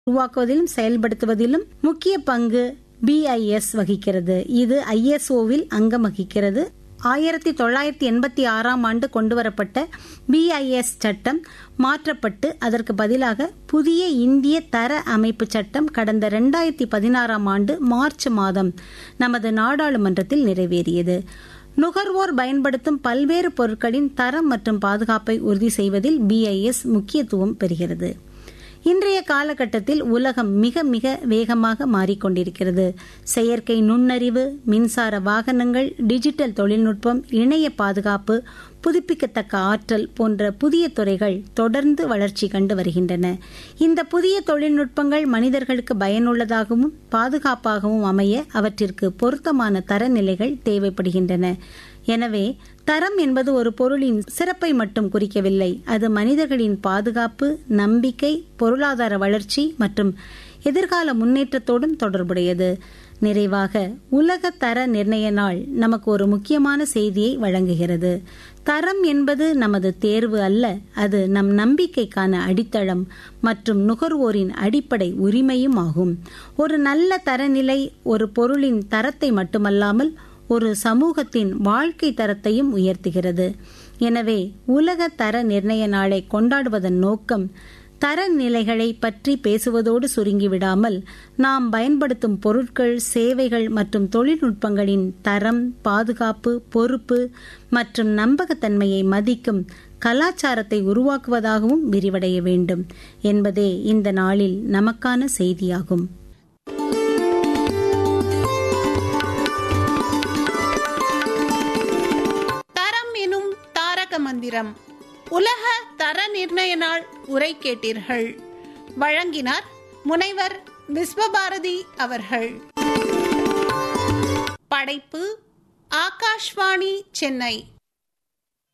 உருவாக்குவதிலும் செயல்படுத்துவதிலும் முக்கிய பங்கு பிஐஎஸ் வகிக்கிறது இது ஐஎஸ்ஓவில் அங்கம் வகிக்கிறது ஆயிரத்தி தொள்ளாயிரத்தி எண்பத்தி ஆறாம் ஆண்டு கொண்டுவரப்பட்ட பிஐஎஸ் சட்டம் மாற்றப்பட்டு அதற்கு பதிலாக புதிய இந்திய தர அமைப்பு சட்டம் கடந்த இரண்டாயிரத்தி பதினாறாம் ஆண்டு மார்ச் மாதம் நமது நாடாளுமன்றத்தில் நிறைவேறியது நுகர்வோர் பயன்படுத்தும் பல்வேறு பொருட்களின் தரம் மற்றும் பாதுகாப்பை உறுதி செய்வதில் பிஐஎஸ் முக்கியத்துவம் பெறுகிறது இன்றைய காலகட்டத்தில் உலகம் மிக மிக வேகமாக மாறிக்கொண்டிருக்கிறது செயற்கை நுண்ணறிவு மின்சார வாகனங்கள் டிஜிட்டல் தொழில்நுட்பம் இணைய பாதுகாப்பு புதுப்பிக்கத்தக்க ஆற்றல் போன்ற புதிய துறைகள் தொடர்ந்து வளர்ச்சி கண்டு வருகின்றன இந்த புதிய தொழில்நுட்பங்கள் மனிதர்களுக்கு பயனுள்ளதாகவும் பாதுகாப்பாகவும் அமைய அவற்றிற்கு பொருத்தமான தரநிலைகள் தேவைப்படுகின்றன எனவே தரம் என்பது ஒரு பொருளின் சிறப்பை மட்டும் குறிக்கவில்லை அது மனிதர்களின் பாதுகாப்பு நம்பிக்கை பொருளாதார வளர்ச்சி மற்றும் எதிர்கால முன்னேற்றத்தோடும் தொடர்புடையது நிறைவாக உலக தர நிர்ணய நாள் நமக்கு ஒரு முக்கியமான செய்தியை வழங்குகிறது தரம் என்பது நமது தேர்வு அல்ல அது நம் நம்பிக்கைக்கான அடித்தளம் மற்றும் நுகர்வோரின் அடிப்படை உரிமையும் ஆகும் ஒரு நல்ல தரநிலை ஒரு பொருளின் தரத்தை மட்டுமல்லாமல் ஒரு சமூகத்தின் வாழ்க்கை தரத்தையும் உயர்த்துகிறது எனவே உலக தர நிர்ணய நாளை கொண்டாடுவதன் நோக்கம் தரநிலைகளை பற்றி பேசுவதோடு சுருங்கிவிடாமல் நாம் பயன்படுத்தும் பொருட்கள் சேவைகள் மற்றும் தொழில்நுட்பங்களின் தரம் பாதுகாப்பு பொறுப்பு மற்றும் நம்பகத்தன்மையை மதிக்கும் கலாச்சாரத்தை உருவாக்குவதாகவும் விரிவடைய வேண்டும் என்பதே இந்த நாளில் நமக்கான செய்தியாகும் தரம் எனும் தாரக மந்திரம் உலக தர நிர்ணய நாள் உரை கேட்டீர்கள் வழங்கினார் முனைவர் விஸ்வபாரதி அவர்கள் படைப்பு ஆகாஷ்வாணி சென்னை